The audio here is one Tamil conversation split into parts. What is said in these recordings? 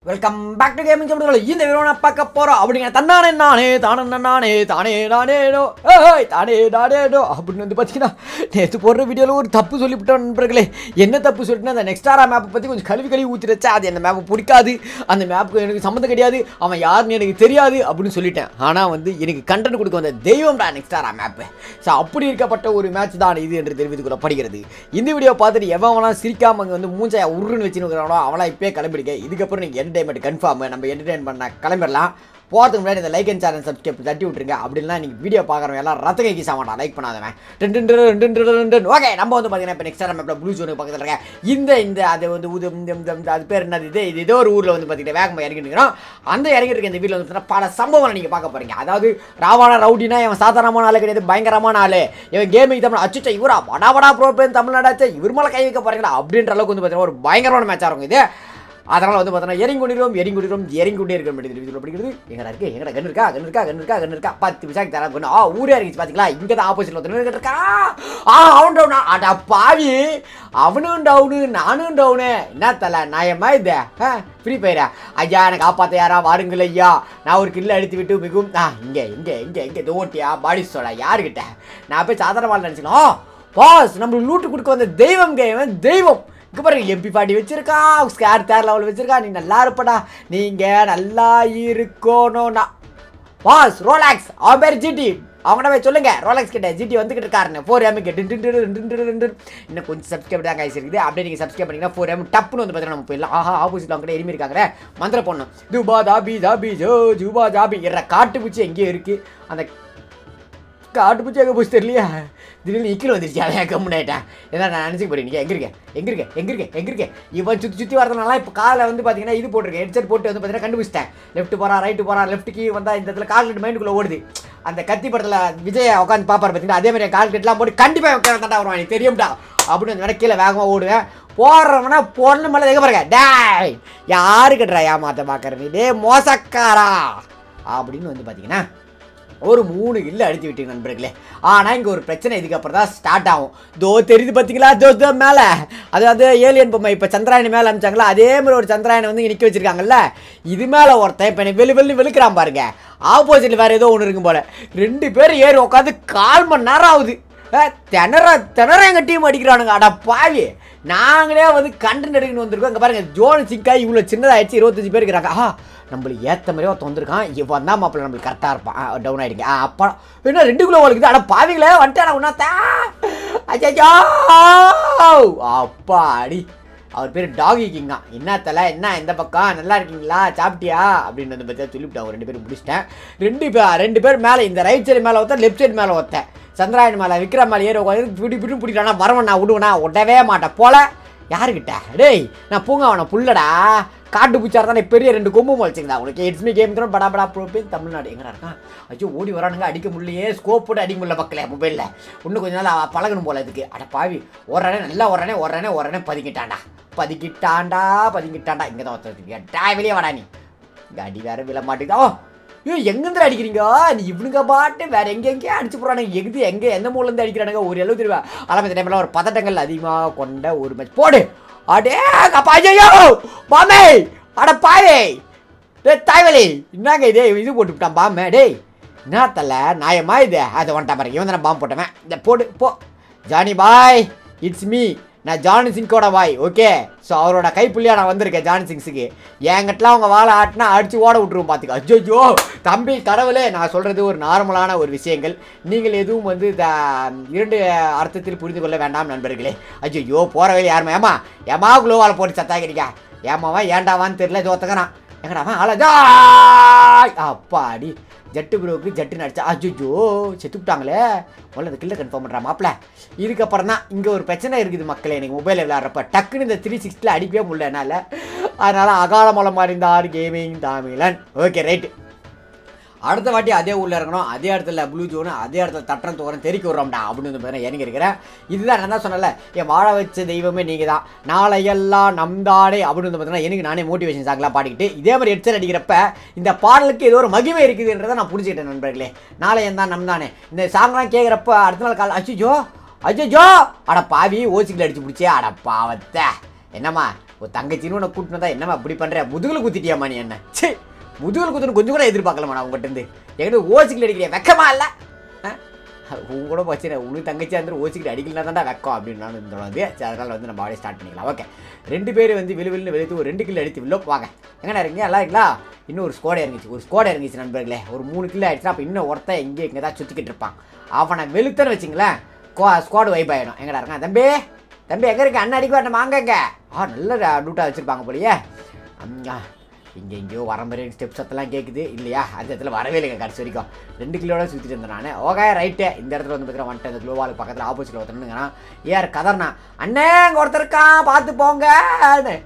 வெல்கம் பேக் டு கேமிங் கம்பெனிகள் இந்த வீடியோ நான் பார்க்க போறோம் அப்படிங்கிற தன்னானே நானே தானே நானே தானே நானேனோ ஏய் தானே நானேனோ அப்படின்னு வந்து பார்த்தீங்கன்னா நேற்று போடுற வீடியோவில் ஒரு தப்பு சொல்லிவிட்டோம் நண்பர்களே என்ன தப்பு சொல்லிட்டுனா அந்த நெக்ஸ்டாரா மேப்பை பற்றி கொஞ்சம் கழுவி கழுவி ஊற்றி வச்சா அது அந்த மேப்பை பிடிக்காது அந்த மேப்புக்கு எனக்கு சம்மந்தம் கிடையாது அவன் யாருன்னு எனக்கு தெரியாது அப்படின்னு சொல்லிட்டேன் ஆனால் வந்து எனக்கு கண்டென்ட் கொடுக்க வந்த தெய்வம்டா நெக்ஸ்டாரா மேப்பு ஸோ அப்படி இருக்கப்பட்ட ஒரு மேட்ச் தான் இது என்று தெரிவித்துக் கொள்ளப்படுகிறது இந்த வீடியோ பார்த்துட்டு எவன் வேணா சிரிக்காம அங்கே வந்து மூஞ்சை உருன்னு வச்சுன்னு அவனா இப்பயே கிளம்பிடுங்க இதுக்கப்புறம் நீங்கள் என்டர்டைன்மெண்ட் கன்ஃபார்ம் நம்ம என்டர்டைன் பண்ண கிளம்பிடலாம் போகிறதுக்கு முன்னாடி இந்த லைக் அண்ட் சேனல் சப்ஸ்கிரைப் தட்டி விட்டுருங்க அப்படின்னா நீங்கள் வீடியோ பார்க்குறவங்க எல்லாம் ரத்த கைக்கு சாமாட்டா லைக் பண்ணாதவன் ரெண்டு ரெண்டு ரெண்டு ஓகே நம்ம வந்து பார்த்தீங்கன்னா இப்போ நெக்ஸ்ட் நம்ம ப்ளூ ஜோனுக்கு பக்கத்தில் இருக்க இந்த இந்த அது வந்து உது இந்த இந்த இந்த அது பேர் என்னது இது இது ஏதோ ஒரு ஊரில் வந்து பார்த்தீங்கன்னா வேகமாக இறங்கிட்டு இருக்கிறோம் அந்த இறங்கிட்டு இருக்க இந்த வீட்டில் வந்து பார்த்தீங்கன்னா பல சம்பவங்களை நீங்கள் பார்க்க போகிறீங்க அதாவது ராவான ரவுடினா இவன் சாதாரணமான ஆளு கிடையாது பயங்கரமான ஆளு இவன் கேமிங் தமிழ் அச்சுச்சா இவரா வடா வடா ப்ரோ பேர் தமிழ்நாடாச்சு இவர் மேலே கை வைக்க போறீங்களா அப்படின்ற அளவுக்கு வந்து பார்த்தீங்கன்னா ஒரு பயங்கரமான மேட்சாக இருக்கும் இது அதனால் வந்து பார்த்தோன்னா எரிங் கொண்டிருக்கோம் எரிங் கொண்டிருக்கோம் எரிங் கொண்டே இருக்க வேண்டியது இதில் படிக்கிறது எங்கடா இருக்கு எங்கடா கண்ணு இருக்கா கண்ணு இருக்கா கண்ணு இருக்கா கண்ணு இருக்கா பத்து விசாக்கு தர பண்ணு ஆ ஊரே இறங்கிச்சு பார்த்தீங்களா இங்கே தான் ஆப்போசிட்டில் ஒருத்தர் இருக்கா ஆ அவன் டவுனா அடா பாவி அவனும் டவுனு நானும் டவுனு என்ன தலை நாயமா இது ஃப்ரீ ஃபயரா ஐயா எனக்கு காப்பாற்ற யாரா வாருங்கள் ஐயா நான் ஒரு கில்ல அடித்து விட்டு மிகவும் ஆ இங்கே இங்கே இங்கே இங்கே தோட்டியா பாடி சோடா யாருக்கிட்ட நான் போய் சாதாரண வாழ் நினச்சிக்கணும் பாஸ் நம்மளுக்கு லூட்டு கொடுக்க வந்த தெய்வம் கேவன் தெய்வம் இங்கே பாருங்க எம்பி பாட்டி வச்சிருக்கா ஸ்கேர் தேர் லெவல் வச்சிருக்கா நீ நல்லா இருப்படா நீங்க நல்லா இருக்கணும்னா பாஸ் ரோலாக்ஸ் அவன் பேர் ஜிடி அவங்கள்ட்ட போய் சொல்லுங்க ரோலக்ஸ் கிட்ட ஜிடி வந்துகிட்டு இருக்காருன்னு ஃபோர் எம் கிட்ட இன்னும் கொஞ்சம் சப்ஸ்கிரைப் தான் கைஸ் இருக்குது அப்படியே நீங்கள் சப்ஸ்கிரைப் பண்ணிங்கன்னா ஃபோர் எம் டப்புன்னு வந்து பார்த்தீங்கன்னா நம்ம போயிடலாம் ஆஹா ஆப்போசிட் அவங்க கிட்ட எரிமி இருக்காங்க மந்திர பொண்ணு ஜூபா தாபி தாபி ஜோ ஜூபா தாபி எற காட்டுப்பூச்சி எங்கேயோ இருக்குது அந்த காட்டுப்பூச்சி எங்கே போச்சு தெரியலையா திடீர்னு இக்கில் வந்துருச்சு அதான் கம்முனாயிட்டேன் ஏன்னா நான் நினச்சிக்க போறேன் நீங்கள் எங்கே இருக்கேன் எங்கே இருக்கேன் எங்கே இருக்கேன் எங்கே இருக்கேன் இவன் சுற்றி சுற்றி வரதுனால இப்போ காலில் வந்து பார்த்தீங்கன்னா இது போட்டிருக்கேன் ஹெட்செட் போட்டு வந்து பார்த்தீங்கன்னா கண்டுபிடிச்சிட்டேன் லெஃப்ட் போகிறா ரைட்டு போகிறா லெஃப்ட்டுக்கு வந்தால் இந்த இடத்துல கால் மைண்டுக்குள்ளே ஓடுது அந்த கத்தி படத்தில் விஜய் உட்காந்து பார்ப்பார் பார்த்தீங்கன்னா அதே மாதிரி கால் கட்டெலாம் போட்டு கண்டிப்பாக உட்கார தாண்டா வருவான் எனக்கு தெரியும்டா அப்படின்னு அந்த கீழே வேகமாக ஓடுவேன் போடுறவனா பொண்ணு மேலே எங்கே பாருங்க டேய் யாரு கட்டுறா ஏமாத்த பார்க்குற நீ டே மோசக்காரா அப்படின்னு வந்து பார்த்தீங்கன்னா ஒரு மூணு கில்லு அடித்து விட்டீங்க நண்பர்களே ஆனால் இங்கே ஒரு பிரச்சனை இதுக்கப்புறம் தான் ஸ்டார்ட் ஆகும் தோ தெரியுது பார்த்தீங்களா தோ தோ மேலே அதாவது ஏலியன் பொம்மை இப்போ சந்திராயன் மேலே அனுப்பிச்சாங்களா அதே மாதிரி ஒரு சந்திராயனை வந்து நிற்க வச்சிருக்காங்கல்ல இது மேலே ஒருத்தன் இப்போ எனக்கு வெளு வெளு வெளுக்கிறான் பாருங்க ஆப்போசிட்டில் வேறு ஏதோ ஒன்று இருக்கும் போல ரெண்டு பேர் ஏறி உட்காந்து கால் மணி நேரம் ஆகுது ஏ, திணற திணற எங்கள் டீம் அடிக்கிறானுங்க அட பாவி நாங்களே வந்து கண்டென்ட் எடுக்கணும் வந்திருக்கோம் இங்கே பாருங்க ஜோன் சிங்காய் இவ்வளோ சின்னதாகிடுச்சு இருபத்தஞ்சு பேர் இருக்கிறாங்க ஆ நம்மளுக்கு ஏற்ற மாதிரியே ஒருத்தன் வந்திருக்கான் இவன் தான் மாப்பிள்ள நம்மளுக்கு கரெக்டாக இருப்பான் டவுன் ஆகிடுங்க ஆ அப்பா என்ன ரெண்டு கிலோ வலிக்குது அட பாவிங்களே வந்துட்டேன் உன்னாத்தா அச்சோ அப்பாடி அவர் பேர் டாகி கிங்கா என்ன தலை என்ன எந்த பக்கம் நல்லா இருக்கீங்களா சாப்பிட்டியா அப்படின்னு வந்து பார்த்தா சொல்லிவிட்டு அவர் ரெண்டு பேரும் முடிச்சிட்டேன் ரெண்டு பேர் ரெண்டு பேர் மேலே இந்த ரைட் சைடு மேலே ஒருத்தன் லெஃப்ட் சைடு மேலே ஒருத்தன் சந்திராயன் மேலே விக்ரம் மேலே ஏறி உட்காந்து பிடி பிடி பிடிக்கிறானா வரவன் நான் விடுவேனா விடவே மாட்டேன் போல யாருக்கிட்ட டேய் நான் பூங்க அவனை புல்லடா காட்டு பூச்சார் தானே பெரிய ரெண்டு கொம்பு முளைச்சிங்களா உனக்கு இட்ஸ் மீ கேம் தரும் படா படா ப்ரோப்பேன் தமிழ்நாடு எங்கடா இருக்கான் ஐயோ ஓடி வரானுங்க அடிக்க முடியலையே ஸ்கோப் போட்டு அடிக்க முடியல மக்களே மொபைலில் இன்னும் கொஞ்ச நாள் அவ பழகணும் போல இதுக்கு அட பாவி ஓடுறானே நல்லா ஓடுறானே ஓடுறானே ஓடுறானே பதுக்கிட்டான்டா பதுக்கிட்டான்டா பதுக்கிட்டான்டா இங்கே தான் ஒருத்தர் டா வெளியே வாடா நீ இங்க அடி வேற விழ மாட்டேங்குதா ஓ ஐயோ எங்கேருந்து அடிக்கிறீங்க நீ இவனுங்க பாட்டு வேற எங்க எங்கேயே அடிச்சு போறானுங்க எங்க எங்க எந்த மூல இருந்து அடிக்கிறானுங்க ஒரு அளவு தெரியுவா ஆனால் இந்த டைம்ல ஒரு பதட்டங்கள் அதிகமாக கொண்ட ஒரு மேட்ச் போடு அடே அப்பா ஐயோ பாமே அட பாவே டேய் தாய்வலி என்னங்க இதே இது போட்டு விட்டான் பாமே டேய் என்ன தல நாயமா இது அதை வந்துட்டா பாருங்க இவன் தானே பாம்பு போட்டவன் இந்த போடு போ ஜானி பாய் இட்ஸ் மீ நான் ஜானி சிங்கோட பாய் ஓகே ஸோ அவரோட கைப்புள்ளியாக நான் வந்திருக்கேன் ஜானி சிங்ஸுக்கு என்கிட்டலாம் அவங்க வாழை ஆட்டினா அடிச்சு ஓட விட்டுருவோம் பார்த்துக்க அஜ்ஜோ தம்பி கடவுளே நான் சொல்கிறது ஒரு நார்மலான ஒரு விஷயங்கள் நீங்கள் எதுவும் வந்து இந்த இரண்டு அர்த்தத்தில் புரிந்து கொள்ள வேண்டாம் நண்பர்களே அஜ்ஜோ போகிற வேலை யாருமா ஏமா ஏமா குளோவால் போட்டு சத்தாக்கிறீங்க ஏமாவா ஏண்டாவான்னு தெரியல இது ஒத்தக்கறான் எங்கடாவன் அழகா அப்பாடி ஜட்டு ப்ரோக்கு ஜட்டு நடிச்சா அஜுஜோ செத்துவிட்டாங்களே முதல்ல அந்த கில்ல கன்ஃபார்ம் பண்ணுறா மாப்பிள இதுக்கப்புறம் தான் இங்கே ஒரு பிரச்சனை இருக்குது மக்களே எனக்கு மொபைலில் விளையாடுறப்ப டக்குன்னு இந்த த்ரீ சிக்ஸ்டியில் அடிக்கவே முடியல என்னால் அதனால் அகாலமலம் அறிந்தார் கேமிங் தமிழன் ஓகே ரைட்டு அடுத்த வாட்டி அதே ஊரில் இருக்கணும் அதே இடத்துல ப்ளூ ஜோனு அதே இடத்துல தட்டம் தோறம் தெறிக்க விட்றோம்டா அப்படின்னு வந்து பார்த்தீங்கன்னா இறங்கி இருக்கிறேன் இதுதான் நான் தான் சொன்னல என் வாழ வச்ச தெய்வமே நீங்கள் தான் நாளையெல்லாம் நம்தானே அப்படின்னு வந்து பார்த்தீங்கன்னா எனக்கு நானே மோட்டிவேஷன் சாங்லாம் பாடிக்கிட்டு இதே மாதிரி ஹெட்செட் அடிக்கிறப்ப இந்த பாடலுக்கு ஏதோ ஒரு மகிமை இருக்குதுன்றதை நான் புரிஞ்சுக்கிட்டேன் நண்பர்களே நாளையன் தான் நம்தானே இந்த சாங்லாம் கேட்குறப்ப அடுத்த நாள் கால அச்சுஜோ அஜ்ஜோ அட பாவி ஓசிக்கில் அடிச்சு பிடிச்சே அட பாவத்தை என்னம்மா ஒரு தங்கச்சின்னு உன்னை கூட்டினு தான் என்னம்மா அப்படி பண்ணுற முதுகில் குத்திட்டியாம்மா நீ என்ன சே முதுகில் குத்துன்னு கொஞ்சம் கூட எதிர்பார்க்கலமா நான் உங்கள்கிட்ட இருந்து என்கிட்ட ஓசிக்கல் அடிக்கிறியா வெக்கமா இல்லை உங்க கூட வச்சு உனக்கு தங்கச்சியாக இருந்து ஓசிக்கிட்டு அடிக்கலாம் தான்டா வெக்கம் அப்படின்னு நான் தோணுது சரி அதனால் வந்து நம்ம அப்படியே ஸ்டார்ட் பண்ணிக்கலாம் ஓகே ரெண்டு பேர் வந்து விழு விழுன்னு வெளுத்து ஒரு ரெண்டு கிலோ அடித்து வில்லோ வாங்க எங்கண்ணா இருக்கீங்க நல்லா இருக்கீங்களா இன்னும் ஒரு ஸ்கோட இறங்கிச்சு ஒரு ஸ்கோட இறங்கிச்சு நண்பர்களே ஒரு மூணு கிலோ ஆயிடுச்சுன்னா அப்போ இன்னும் ஒருத்தன் எங்கே இங்கே தான் சுற்றிக்கிட்டு இருப்பான் அவனை வெளுத்தன்னு வச்சிங்களேன் கோ ஸ்குவாடு வைப் ஆகிடும் எங்கடா இருக்கான் தம்பி தம்பி எங்கே இருக்க அண்ணன் அடிக்க வரணும் வாங்கங்க ஆ நல்ல டூட்டாக வச்சுருப்பாங்க போலியே அம்மா இங்கே எங்கேயோ வர மாதிரி ஸ்டெப்ஸ் சத்தெல்லாம் கேட்குது இல்லையா அந்த இடத்துல வரவே இல்லைங்க கடைசி வரைக்கும் ரெண்டு கிலோட சுற்றிட்டு இருந்தேன் நான் ஓகே ரைட்டு இந்த இடத்துல வந்து பார்த்தீங்கன்னா வந்துட்டு அந்த க்ளோவால் பக்கத்தில் ஆப்போசிட்டில் ஒருத்தனுங்கிறான் ஏஆர் கதர்னா அண்ணே இங்கே ஒருத்தர் இருக்கான் பார்த்து போங்க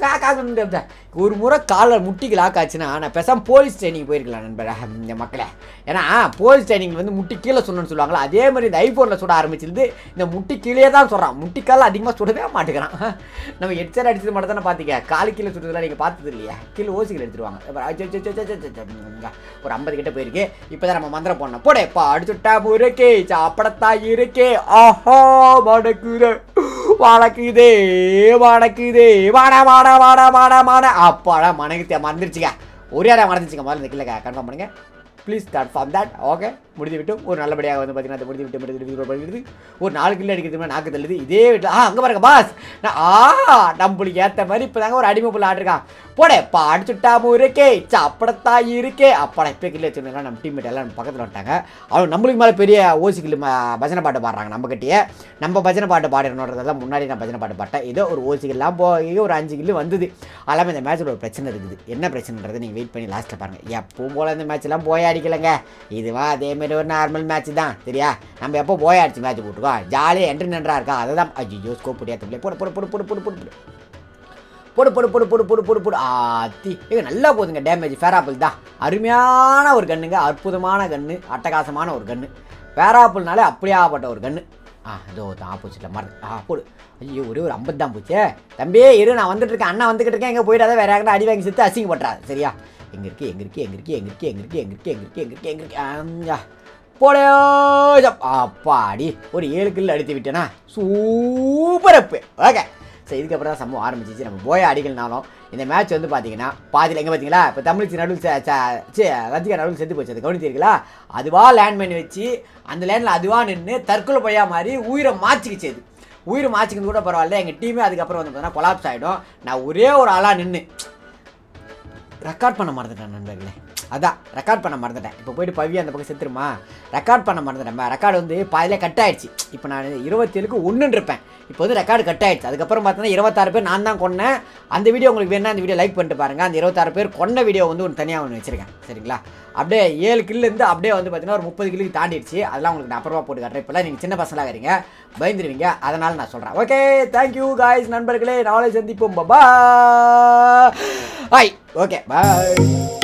காக்கா ஒரு முறை காலில் முட்டிக்கு லாக் ஆச்சுன்னா நான் பேசாமல் போலீஸ் ட்ரைனிங் போயிருக்கலாம் நண்பர் இந்த மக்களை ஏன்னா போலீஸ் ட்ரைனிங் வந்து முட்டி கீழே சொல்லணும்னு சொல்லுவாங்களா அதே மாதிரி இந்த ஐஃபோனில் சுட ஆரம்பிச்சிருந்து இந்த முட்டி கீழே தான் சொல்கிறான் முட்டிக்கால அதிகமாக சுடவே மாட்டேங்கிறான் நம்ம ஹெட்செட் அடிச்சது மட்டும் தானே பார்த்தீங்க காலு கீழே சுடுறதுலாம் நீங்கள் பார்த்தது இல்லையா கீழே ஓசிகள் எடுத்துருவாங்க அப்புறம் அச்சோ, அச்சோ, அச்சோ, அச்சோ, அச்சோ, அச்சோ. ஒரு ஐம்பது கிட்ட போயிருக்கு இப்போ தான் நம்ம மந்திரம் போடணும் போடே பா அடிச்சுட்டா முறுக்கே சாப்பிடத்தா இருக்கே ஆஹா மடக்குது வடக்குதே வடக்குதே வாட வாட வாட வாட வாட அப்பாடா மனக்கு மறந்துருச்சுங்க ஒரே இடம் மறந்துச்சுங்க முதல்ல இந்த கில்ல கன்ஃபார்ம் பண்ணுங்க ப்ளீஸ் கன்ஃபார்ம் தட் ஓகே முடிஞ்சு விட்டு ஒரு நல்லபடியாக வந்து பார்த்தீங்கன்னா அதை முடிஞ்சு விட்டு முடிஞ்சு விட்டு படிக்கிறது ஒரு நாலு கிலோ அடிக்கிறது நாக்கு தள்ளுது இதே வீட்டில் ஆ அங்கே பாருங்க பாஸ் நான் ஆ நம்மளுக்கு ஏற்ற மாதிரி இப்போ தாங்க ஒரு அடிமை புள்ள ஆட்டிருக்கான் போடே பா அடிச்சுட்டாம இருக்கே சாப்பிடத்தா இருக்கே அப்பாடா இப்போ கிலோ வச்சுருந்தா நம்ம டீம்மேட் எல்லாம் நம்ம பக்கத்தில் வந்துட்டாங்க அவங்க நம்மளுக்கு மேலே பெரிய ஓசி கிலோ பஜனை பாட்டு பாடுறாங்க நம்ம கிட்டேயே நம்ம பஜனை பாட்டு பாடிடணுன்றதெல்லாம் முன்னாடி நான் பஜனை பாட்டு பாட்டேன் ஏதோ ஒரு ஓசிகள்லாம் போய் ஒரு அஞ்சு கிலோ வந்தது எல்லாமே இந்த மேட்ச்சில் ஒரு பிரச்சனை இருக்குது என்ன பிரச்சனைன்றது நீங்கள் வெயிட் பண்ணி லாஸ்ட்டில் பாருங்கள் எப்பவும் போல் இந்த மேட்ச்லாம் போய் அடிக்கலைங்க இதுவா அதேமாரி ஒரு நார்மல் மேட்ச் தான் சரியா நம்ம எப்போ போய் அடிச்சு மேட்ச் போட்டுக்கோ ஜாலியாக என்ட்ரி நன்றா இருக்கா அதை தான் ஐயோ ஸ்கோப் முடியாது போடு போடு போடு போடு போடு போடு போடு போடு போடு போடு போடு போடு போடு போடு ஆத்தி ஏங்க நல்லா போகுதுங்க டேமேஜ் ஃபேராப்பிள் தான் அருமையான ஒரு கன்னுங்க அற்புதமான கன்று அட்டகாசமான ஒரு கன்று ஃபேராப்பிள்னாலே அப்படியாப்பட்ட ஒரு கன்று ஆ இதோ தான் ஆப்போசிட்டில் மறந்து ஆ போடு ஐயோ ஒரே ஒரு ஐம்பது தான் போச்சே தம்பி இரு நான் வந்துட்டு இருக்கேன் அண்ணா வந்துக்கிட்டு இருக்கேன் எங்கே போயிடாத வேற யாருக்கிட்ட அடி வாங்கி செத்து அசிங்கப்படுறாரு சரியா எங்க இருக்கு எங்க இருக்கு எங்க இருக்கு எங்க இருக்கு எங்க இருக்கு எங்க இருக்கு எங்க இருக்கு எங்க இருக்கு எங்க இருக்கு ஆம்யா. போடையோ ஜப். அப்பாடி ஒரு ஏழு கிலோ அடித்து விட்டேனா சூப்பர் அப்பு ஓகே ஸோ இதுக்கப்புறம் தான் சம்பவம் ஆரம்பிச்சிச்சு நம்ம போய் அடிக்கலனாலும் இந்த மேட்ச் வந்து பார்த்தீங்கன்னா பாதியில் எங்கே பார்த்தீங்களா இப்போ தமிழ்ச்சி நடுவில் சே- சே- சே ரஜிகா நடுவில் செத்து போச்சு அது கவனித்தீர்களா அதுவாக லேண்ட் பண்ணி வச்சு அந்த லேண்டில் அதுவாக நின்று தற்கொலை பையா மாதிரி உயிரை மாற்றிக்கிச்சு அது உயிரை மாற்றிக்கிறது கூட பரவாயில்ல எங்கள் டீமே அதுக்கப்புறம் வந்து பார்த்தீங்கன்னா கொலாப்ஸ் ஆகிடும் நான் ஒரே ஒரு ஆளாக நின்று ரெக்கார்ட் பண்ண மறந்துட்டேன் நண்பர்களே அதான் ரெக்கார்ட் பண்ண மறந்துட்டேன் இப்போ போயிட்டு பவி அந்த பக்கம் செத்துருமா ரெக்கார்ட் பண்ண மறந்துட்டேன் ரெக்கார்டு வந்து பாதியில் கட் ஆயிடுச்சு இப்போ நான் இருபத்தேழுக்கு ஒன்றுன்னு இருப்பேன் இப்போ வந்து ரெக்கார்டு கட் ஆயிடுச்சு அதுக்கப்புறம் பார்த்தீங்கன்னா இருபத்தாறு பேர் நான் தான் கொன்னேன் அந்த வீடியோ உங்களுக்கு வேணா அந்த வீடியோ லைக் பண்ணிட்டு பாருங்க அந்த இருபத்தாறு பேர் கொன்ன வீடியோ வந்து ஒன்று தனியாக ஒன்று வச்சிருக்கேன் சரிங்களா அப்படியே ஏழு கில்லேருந்து அப்படியே வந்து பார்த்தீங்கன்னா ஒரு முப்பது கில்லுக்கு தாண்டிடுச்சு அதெல்லாம் உங்களுக்கு நான் அப்புறமா போட்டு காட்டுறேன் இப்போலாம் நீங்கள் சின்ன பசங்களாக இருக்கீங்க பயந்துருவீங்க அதனால் நான் சொல்கிறேன் ஓகே தேங்க்யூ காய்ஸ் நண்பர்களே நாளை சந்திப்போம் பா ஹாய் ஓகே பாய்